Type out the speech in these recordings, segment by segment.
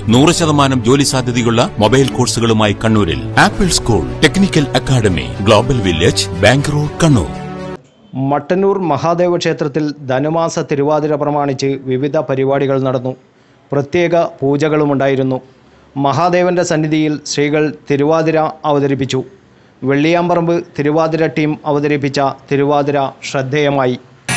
നൂറ് ശതമാനം ജോലി സാധ്യതയുള്ള മൊബൈൽ കോഴ്സുകളുമായി കണ്ണൂരിൽ Apple school technical academy global village bank road Kannur Mattannur Mahadeva ക്ഷേത്രത്തിൽ ധനുമാസ തിരുവാതിര പ്രമാണിച്ച് വിവിധ പരിപാടികൾ നടന്നു പ്രത്യേക പൂജകളുമുണ്ടായിരുന്നു മഹാദേവന്റെ സന്നിധിയിൽ സ്ത്രീകൾ തിരുവാതിര അവതരിപ്പിച്ചു വെള്ളിയാമ്പറമ്പ് തിരുവാതിര ടീം അവതരിപ്പിച്ച തിരുവാതിര ശ്രദ്ധേയമായി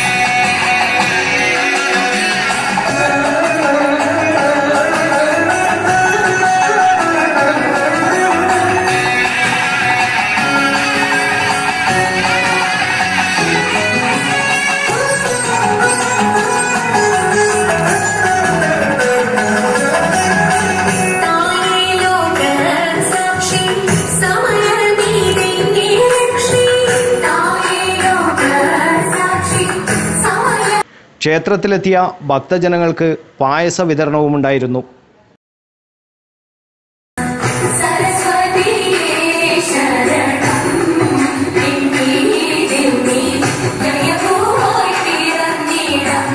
സാക്ഷി സമയമീതിന്റെ ലക്ഷ്മി തായേലോക സാക്ഷി സമയ ക്ഷേത്രത്തിലെത്തിയ ഭക്തജനങ്ങൾക്ക് പായസ വിതരണവുമുണ്ടായിരുന്നു സരസ്വതിയേ ശരണം നിന്നീ നിന്നീ ജയഭൂമി പിറന്നിടം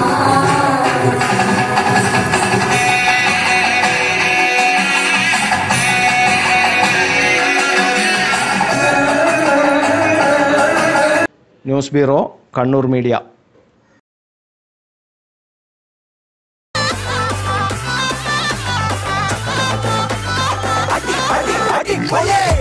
news bureau Kannur media Oye,